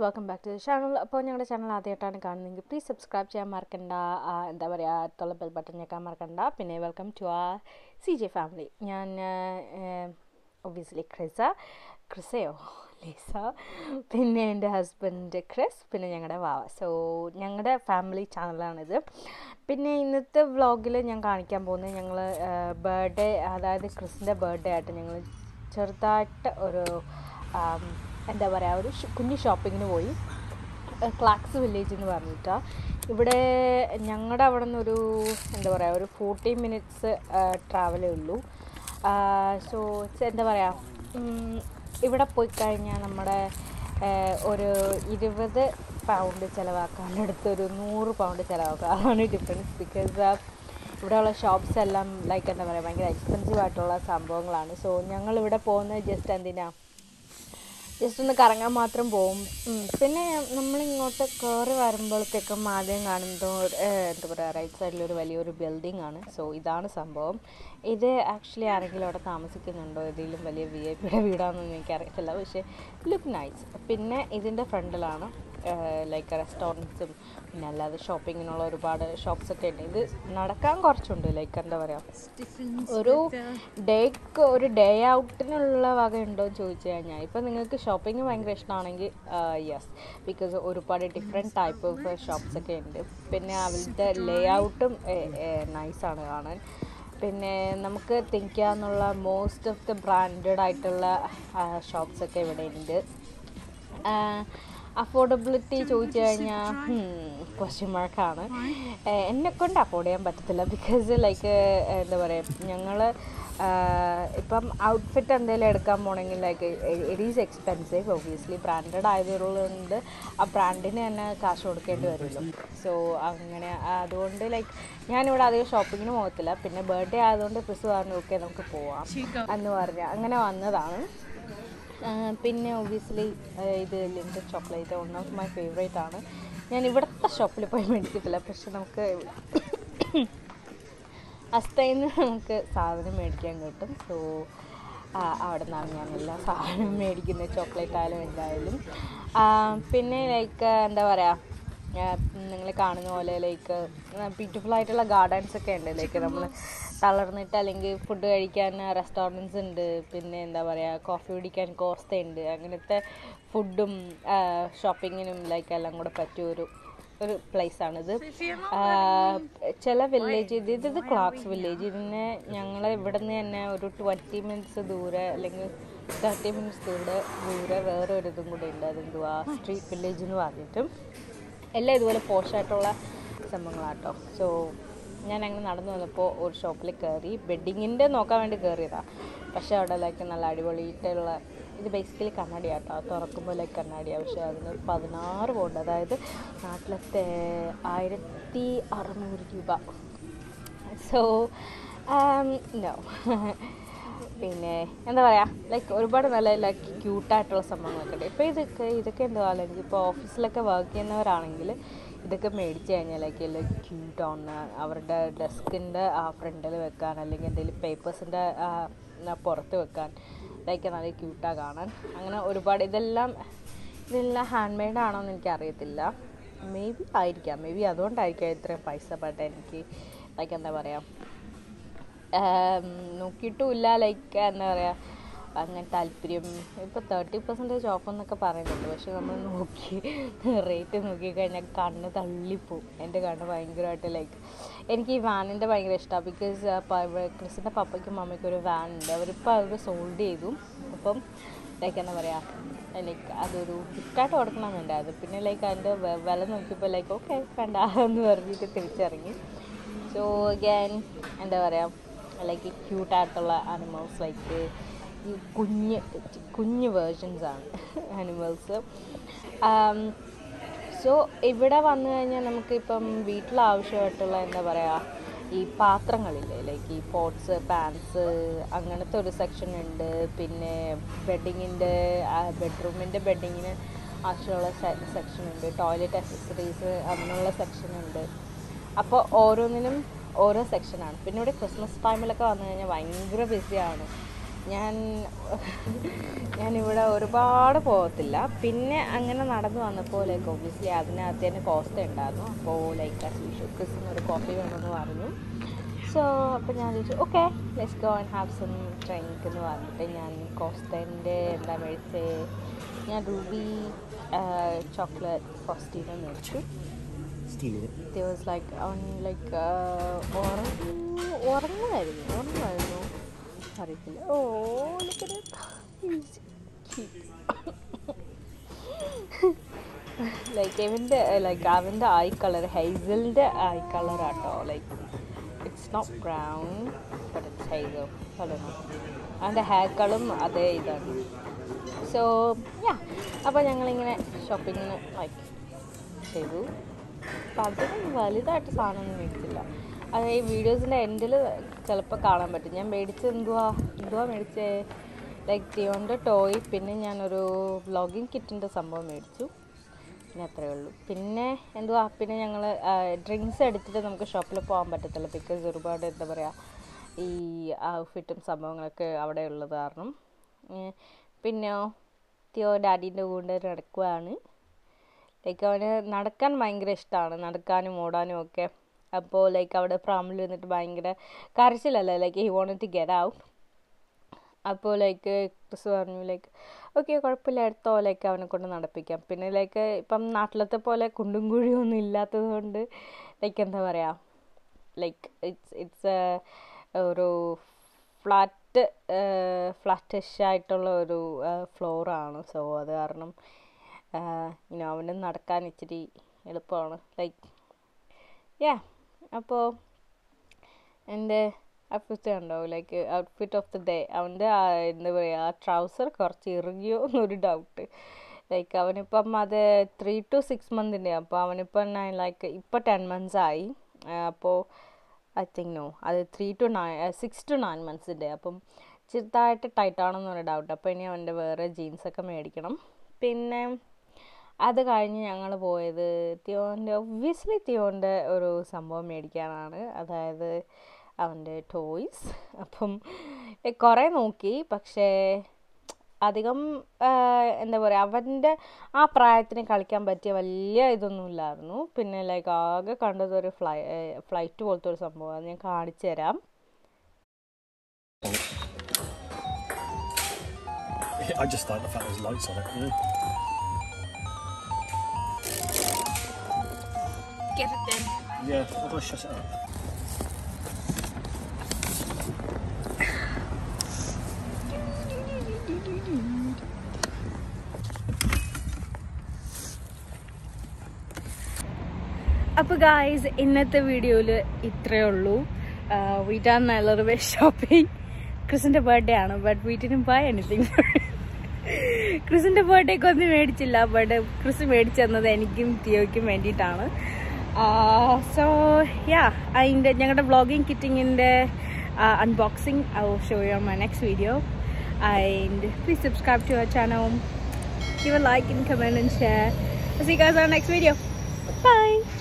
Welcome back to the channel അപ്പോൾ ഞങ്ങളുടെ channel ആദ്യമായിട്ടാണ് കാണുന്നതെങ്കിൽ പ്ലീസ് സബ്സ്ക്രൈബ് ചെയ്യാൻ മറക്കണ്ട ആ, എന്താ പറയുക അടുത്തുള്ള ബെൽ ബട്ടൺ ഞെക്കാൻ മറക്കണ്ട പിന്നെ വെൽക്കം ടു ആ സി ജെ ഫാമിലി ഞാൻ ഒബ്വിയസ്ലി ക്രിസ ക്രിസയോ ലിസ പിന്നെ എൻ്റെ ഹസ്ബൻഡ് ക്രിസ് പിന്നെ ഞങ്ങളുടെ വാവ സോ ഞങ്ങളുടെ ഫാമിലി ചാനലാണിത് പിന്നെ ഇന്നത്തെ വ്ളോഗിൽ ഞാൻ കാണിക്കാൻ പോകുന്നത് ഞങ്ങൾ ബർത്ത്ഡേ അതായത് ക്രിസിൻ്റെ ബർത്ത്ഡേ ആയിട്ട് ഞങ്ങൾ ചെറുതായിട്ട് ഒരു ആം, എന്താ പറയുക ഒരു ഷ്- കുഞ്ഞു ഷോപ്പിങ്ങിന് പോയി ക്ലാക്സ് വില്ലേജ് എന്ന് പറഞ്ഞിട്ടാണ് ഇവിടെ ഞങ്ങളുടെ അവിടെ നിന്നൊരു എന്താ പറയുക ഒരു ഫോർട്ടി മിനിറ്റ്സ് ട്രാവലേ ഉള്ളൂ സോ എന്താ പറയുക ഇവിടെ പോയി കഴിഞ്ഞാൽ നമ്മുടെ ആ, ഒരു ഇരുപത് പൗണ്ട് ചിലവാക്കാൻ അടുത്തൊരു നൂറ് പൗണ്ട് ചിലവാക്കുക അതാണ് ഡിഫറൻസ് ബിക്കോസ് ഇവിടെയുള്ള ഷോപ്സ് എല്ലാം ലൈക്ക് എന്താ പറയുക ഭയങ്കര എക്സ്പെൻസീവ് ആയിട്ടുള്ള സംഭവങ്ങളാണ് സോ ഞങ്ങൾ ഇവിടെ പോകുന്നത് ജസ്റ്റ് എന്തിനാ ജസ്റ്റ് ഒന്ന് കറങ്ങാൻ മാത്രം പോവും ഉം. പിന്നെ നമ്മളിങ്ങോട്ട് കയറി വരുമ്പോഴത്തേക്കും ആദ്യം കാണുന്നത് എന്താ പറയുക റൈറ്റ് സൈഡിൽ ഒരു വലിയൊരു ബിൽഡിംഗ് ആണ് സോ ഇതാണ് സംഭവം ഇത് ആക്ച്വലി ആരെങ്കിലും അവിടെ താമസിക്കുന്നുണ്ടോ ഏതെങ്കിലും വലിയ വി ഐ പിയുടെ വീടാണെന്നൊന്നും എനിക്കറിയത്തില്ല പക്ഷേ ലുക്ക് നൈസ് പിന്നെ ഇതിൻ്റെ ഫ്രണ്ടിലാണ് ലൈക്ക് റെസ്റ്റോറൻറ്റ്സും പിന്നെ അല്ലാതെ ഷോപ്പിങ്ങിനുള്ള ഒരുപാട് ഷോപ്സ് ഒക്കെ ഉണ്ട് ഇത് നടക്കാൻ കുറച്ചുണ്ട് ലൈക്ക് എന്താ പറയുക ഒരു ഡേക്ക് ഒരു ഡേ ഔട്ടിനുള്ള വക ഉണ്ടോ എന്ന് ചോദിച്ചു കഴിഞ്ഞാൽ ഇപ്പം നിങ്ങൾക്ക് ഷോപ്പിംഗ് ഭയങ്കര ഇഷ്ടമാണെങ്കിൽ യെസ് ബിക്കോസ് ഒരുപാട് ഡിഫറെൻറ്റ് ടൈപ്പ് ഓഫ് ഷോപ്സ് ഒക്കെ ഉണ്ട് പിന്നെ അവരുടെ ലേ ഔട്ടും നൈസാണ് കാണാൻ പിന്നെ നമുക്ക് തിങ്ക് ചെയ്യാന്നുള്ള മോസ്റ്റ് ഓഫ് ദ ബ്രാൻഡഡ് ആയിട്ടുള്ള ഷോപ്സ് ഒക്കെ ഇവിടെ ഉണ്ട് അഫോർഡബിലിറ്റി ചോദിച്ചു കഴിഞ്ഞാൽ ക്വസ്റ്റ്യൻ മാർക്കാണ് എന്നെ കൊണ്ട് അഫോർഡ് ചെയ്യാൻ പറ്റത്തില്ല ബിക്കോസ് ലൈക്ക് എന്താ പറയുക ഞങ്ങൾ ഇപ്പം ഔട്ട്ഫിറ്റ് എന്തെങ്കിലും എടുക്കാൻ പോകണമെങ്കിൽ like it is expensive obviously branded ആയതുകൊണ്ട് ആ ബ്രാൻഡിന് തന്നെ കാശ് കൊടുക്കേണ്ടി വരുമല്ലോ സോ അങ്ങനെ അതുകൊണ്ട് ലൈക്ക് ഞാനിവിടെ അധികം ഷോപ്പിങ്ങിന് പോകത്തില്ല പിന്നെ ബർത്ത്ഡേ ആയതുകൊണ്ട് ക്രിസ് പറഞ്ഞു ഓക്കെ നമുക്ക് പോവാം എന്ന് പറഞ്ഞ് അങ്ങനെ വന്നതാണ് ആ, പിന്നെ ഒബിയസ്ലി ഇത് Lindor chocolate one of my favourite ആണ് ഞാൻ ഇവിടുത്തെ ഷോപ്പിൽ പോയി മേടിക്കത്തില്ല പക്ഷെ നമുക്ക് അസ്തയിൽ നിന്ന് നമുക്ക് സാധനം മേടിക്കാൻ കിട്ടും സോ അവിടെ നിന്നാണ് ഞാൻ എല്ലാ സാധനവും മേടിക്കുന്നത് ചോക്ലേറ്റ് ആയാലും എന്തായാലും ആ, പിന്നെ ലൈക്ക് എന്താ പറയുക നിങ്ങൾ കാണുന്ന പോലെ ലൈക്ക് ബ്യൂട്ടിഫുൾ ആയിട്ടുള്ള ഗാർഡൻസ് ഒക്കെ ഉണ്ട് ലൈക്ക് നമ്മൾ തളർന്നിട്ട് അല്ലെങ്കിൽ ഫുഡ് കഴിക്കാൻ റെസ്റ്റോറൻറ്റ്സ് ഉണ്ട് പിന്നെ എന്താ പറയുക കോഫി കുടിക്കാൻ കോസ്ത ഉണ്ട് അങ്ങനത്തെ ഫുഡും ഷോപ്പിങ്ങിനും ലൈക്ക് എല്ലാം കൂടെ പറ്റിയ ഒരു ഒരു പ്ലേസാണിത് ചില വില്ലേജ് ഇത് ഇത് ഇത് ക്ലാക്സ് വില്ലേജ് ഇതിന് ഞങ്ങൾ ഇവിടെ നിന്ന് തന്നെ ഒരു ട്വൻറ്റി മിനിറ്റ്സ് ദൂരെ അല്ലെങ്കിൽ തേർട്ടി മിനിറ്റ്സ് ദൂരെ ദൂരെ വേറെ ഒരു ഇതും കൂടെ ഉണ്ട് അതെന്തുവാ സ്ട്രീറ്റ് വില്ലേജ് എന്ന് പറഞ്ഞിട്ടും എല്ലാം ഇതുപോലെ പോഷായിട്ടുള്ള സംഭവങ്ങളാട്ടോ സോ ഞാൻ അങ്ങനെ നടന്നു വന്നപ്പോൾ ഒരു ഷോപ്പിൽ കയറി ബെഡിങ്ങിൻ്റെ നോക്കാൻ വേണ്ടി കയറിയതാണ് പക്ഷേ അവിടെ ലൈക്ക് നല്ല അടിപൊളിയായിട്ടുള്ള ഇത് ബേസിക്കലി കണ്ണാടിയാട്ടോ തുറക്കുമ്പോൾ ലൈക്ക് കണ്ണാടിയാണ് പക്ഷേ അതിന് പതിനാറ് പൗണ്ട് അതായത് നാട്ടിലത്തെ ആയിരത്തി അറുന്നൂറ് രൂപ സോ നോ പിന്നെ എന്താ പറയുക ലൈക്ക് ഒരുപാട് നല്ല ലൈക്ക് ക്യൂട്ടായിട്ടുള്ള സംഭവങ്ങളൊക്കെ ഉണ്ട് ഇപ്പോൾ ഇതൊക്കെ ഇതൊക്കെ എന്താ അല്ലെങ്കിൽ ഇപ്പോൾ ഓഫീസിലൊക്കെ വർക്ക് ചെയ്യുന്നവരാണെങ്കിൽ ഇതൊക്കെ മേടിച്ച് കഴിഞ്ഞാൽ ലൈക്ക് ലൈക്ക് ക്യൂട്ടാണ് അവരുടെ ഡെസ്കിൻ്റെ ആ ഫ്രണ്ടിൽ വെക്കാൻ അല്ലെങ്കിൽ എന്തെങ്കിലും പേപ്പേഴ്സിൻ്റെ പുറത്ത് വെക്കാൻ ലൈക്ക് നല്ല ക്യൂട്ടാണ് കാണാൻ അങ്ങനെ ഒരുപാട് ഇതെല്ലാം ഇതെല്ലാം ഹാൻഡ് മെയ്ഡ് ആണോ എന്ന് എനിക്കറിയത്തില്ല മേ ബി ആയിരിക്കാം മേ ബി അതുകൊണ്ടായിരിക്കാം ഇത്രയും പൈസ പെട്ട എനിക്ക് ലൈക്ക് എന്താ പറയുക നോക്കിയിട്ടുമില്ല ലൈക്ക് എന്താ പറയുക അങ്ങനെ താല്പര്യം ഇപ്പോൾ തേർട്ടി പെർസെൻറ്റേജ് ഓഫ് എന്നൊക്കെ പറയുന്നുണ്ട് പക്ഷെ നമ്മൾ നോക്കി റേറ്റ് നോക്കിക്കഴിഞ്ഞാൽ കണ്ണ് തള്ളിപ്പോവും എൻ്റെ കണ്ണ് ഭയങ്കരമായിട്ട് ലൈക്ക് എനിക്ക് ഈ വാനിൻ്റെ ഭയങ്കര ഇഷ്ടമാണ് ബിക്കോസ് ക്രിസിൻ്റെ പപ്പയ്ക്കും മമ്മയ്ക്കും ഒരു വാൻ ഉണ്ട് അവരിപ്പോൾ അവർ സോൾഡ് ചെയ്തു അപ്പം ലൈക്ക് എന്താ പറയുക ലൈക്ക് അതൊരു ഗിഫ്റ്റായിട്ട് കൊടുക്കണമെന്നുണ്ടായിരുന്നു പിന്നെ ലൈക്ക് അതിൻ്റെ വെ- വില നോക്കിയപ്പോൾ ലൈക്ക് ഓക്കെ വേണ്ട എന്ന് പറഞ്ഞിട്ട് തിരിച്ചിറങ്ങി സോ അഗൈൻ എന്താ പറയുക ലൈക്ക് ക്യൂട്ടായിട്ടുള്ള ആനിമൽസ് ലൈക്ക് ഈ കുഞ്ഞ് കുഞ്ഞ് വേർഷൻസ് ആണ് ആനിമൽസ് സോ ഇവിടെ വന്നു കഴിഞ്ഞാൽ നമുക്കിപ്പം വീട്ടിൽ ആവശ്യമായിട്ടുള്ള എന്താ പറയുക ഈ പാത്രങ്ങളില്ലേ ലൈക്ക് ഈ പോട്ട്സ് പാൻസ് അങ്ങനത്തെ ഒരു സെക്ഷൻ ഉണ്ട് പിന്നെ ബെഡിങ്ങിൻ്റെ ബെഡ്റൂമിൻ്റെ ബെഡിങ്ങിന് ആവശ്യമുള്ള സെക്ഷൻ ഉണ്ട് ടോയ്ലറ്റ് അക്സസറീസ് അങ്ങനെയുള്ള സെക്ഷൻ ഉണ്ട് അപ്പോൾ ഓരോന്നിനും ഓരോ സെക്ഷനാണ് പിന്നെ ഇവിടെ ക്രിസ്മസ് ടൈമിലൊക്കെ വന്നു കഴിഞ്ഞാൽ ഭയങ്കര ബിസിയാണ് ഞാൻ ഞാനിവിടെ ഒരുപാട് പോകത്തില്ല പിന്നെ അങ്ങനെ നടന്നു വന്നപ്പോൾ ലൈക്ക് ഒബ്വിയസ്ലി അതിനകത്ത് തന്നെ കോസ്റ്റ ഉണ്ടായിരുന്നു അപ്പോൾ ലൈക്ക് ആസ് യൂഷ്വൽ ക്രിസ്റ്റിന് ഒരു കോഫി വേണമെന്ന് പറഞ്ഞു സോ അപ്പോൾ ഞാൻ ചോദിച്ചു okay let's go and have some drink എന്ന് പറഞ്ഞിട്ട് ഞാൻ കോസ്റ്റൻ്റെ എന്താ മേടിച്ചത് ഞാൻ റൂബി ചോക്ലേറ്റ് ഫ്രോസ്റ്റീനെ മേടിച്ചു Stealing it. there was like on like uh, ഉറങ്ങു ഉറങ്ങുമായിരുന്നു ഉറങ്ങുമായിരുന്നു അറിയത്തില്ല oh look at it. He's cute. Like ഇവൻ്റെ ലൈക്ക് അവൻ്റെ ഐ കളർ ഹൈസലിൻ്റെ ഐ കളർ ആട്ടോ like it's not brown but it's hazel കളറും അവൻ്റെ ഹെയർ കളറും അതേ ഇതാണ് സോ യാ അപ്പോൾ ഞങ്ങളിങ്ങനെ ഷോപ്പിങ്ങിന് ലൈക്ക് ചെയ്തു അപ്പം അതിന് വലുതായിട്ട് സാധനമൊന്നും മേടിച്ചില്ല അത് ഈ വീഡിയോസിൻ്റെ എൻഡിൽ ചിലപ്പോൾ കാണാൻ പറ്റും ഞാൻ മേടിച്ചത് എന്തുവാ എന്തുവാ മേടിച്ചേ ലൈക്ക് ടിയോൻ്റെ ടോയ് പിന്നെ ഞാനൊരു വ്ളോഗിങ് കിറ്റിൻ്റെ സംഭവം മേടിച്ചു പിന്നെ അത്രയേ ഉള്ളൂ പിന്നെ എന്തുവാ പിന്നെ ഞങ്ങൾ ഡ്രിങ്ക്സ് എടുത്തിട്ട് നമുക്ക് ഷോപ്പിൽ പോകാൻ പറ്റത്തില്ല ബിക്കോസ് ഒരുപാട് എന്താ പറയുക ഈ ഔട്ട്ഫിറ്റും സംഭവങ്ങളൊക്കെ അവിടെ ഉള്ളത് കാരണം ഏ, പിന്നെയോ തിയോ ഡാഡീൻ്റെ കൂടെ നടക്കുവാണ് ലൈക്ക് അവന് നടക്കാൻ ഭയങ്കര ഇഷ്ടമാണ് നടക്കാനും ഓടാനും ഒക്കെ അപ്പോൾ ലൈക്ക് അവിടെ പ്രാമിൽ ഇരുന്നിട്ട് ഭയങ്കര കരച്ചിലല്ല like he want to get out അപ്പോൾ ലൈക്ക് ക്രിസ് പറഞ്ഞു ലൈക്ക് ഓക്കെ കുഴപ്പമില്ല എടുത്തോ ലൈക്ക് അവനെ കൊണ്ട് നടപ്പിക്കാം പിന്നെ ലൈക്ക് ഇപ്പം നാട്ടിലത്തെ പോലെ കുണ്ടും കുഴിയും ഒന്നും ഇല്ലാത്തത് കൊണ്ട് ലൈക്ക് എന്താ പറയുക ലൈക്ക് ഇറ്റ്സ് ഇറ്റ്സ് ഒരു ഫ്ലാറ്റ് ഫ്ലാറ്റിഷ് ആയിട്ടുള്ള ഒരു ഫ്ലോറാണ് സോ അത് കാരണം ഇങ്ങനെ അവന് നടക്കാൻ ഇച്ചിരി എളുപ്പമാണ് ലൈക്ക് യാ അപ്പോൾ എൻ്റെ ഔട്ട്ഫിറ്റ് ഉണ്ടോ like outfit of the day അവൻ്റെ ആ എന്താ പറയുക ആ ട്രൗസർ കുറച്ച് ഇറുകിയോ എന്നൊരു ഡൗട്ട് ലൈക്ക് അവനിപ്പം അത് ത്രീ ടു സിക്സ് മന്തിൻ്റെ അപ്പോൾ അവനിപ്പം ഞാൻ ലൈക്ക് ഇപ്പോൾ ടെൻ മന്ത്സ് ആയി അപ്പോൾ ഐ തിങ്ക് നോ അത് three two nine six two nine മന്ത്സിൻ്റെ അപ്പം ചെറുതായിട്ട് ടൈറ്റ് ആണെന്നൊരു ഡൗട്ട് അപ്പോൾ ഇനി അവൻ്റെ വേറെ ജീൻസൊക്കെ മേടിക്കണം പിന്നെ അത് കഴിഞ്ഞ് ഞങ്ങൾ പോയത് തിയോൻ്റെ ഒബ്വിയസ്ലി തിയോൻ്റെ ഒരു സംഭവം മേടിക്കാനാണ് അതായത് അവൻ്റെ ടോയ്സ് അപ്പം കുറേ നോക്കി പക്ഷേ അധികം ആ, എന്താ പറയുക അവൻ്റെ ആ പ്രായത്തിന് കളിക്കാൻ പറ്റിയ വലിയ ഇതൊന്നും ഇല്ലായിരുന്നു പിന്നെ ലൈക്ക് ആകെ കണ്ടത് ഒരു ഫ്ലൈ ഫ്ലൈറ്റ് പോലത്തെ ഒരു സംഭവം അത് ഞാൻ കാണിച്ചു തരാം I just like the fact there's lights on it. Yeah. Get it then. Yeah, how do I shut it up? അപ്പോൾ ഗായ്സ് ഇന്നത്തെ വീഡിയോയിൽ ഇത്രയേ ഉള്ളൂ വീട്ടാൻ നല്ലൊരു ബേ ഷോപ്പിംഗ് ക്രിസിൻ്റെ ബർത്ത്ഡേ ആണ് ബട്ട് വീട്ടിനും പോയ എനിത്തിങ് ക്രിസിൻ്റെ ബർത്ത്ഡേക്ക് ഒന്നും മേടിച്ചില്ല ബട്ട് ക്രിസ് മേടിച്ചു തന്നത് എനിക്കും തിയോയ്ക്കും വേണ്ടിയിട്ടാണ് സോ യാ അതിൻ്റെ ഞങ്ങളുടെ വ്ളോഗിങ് കിറ്റിങ്ങിൻ്റെ unboxing I will show you on my next video and please subscribe to our channel give a like and comment and share I'll see you guys on our next video bye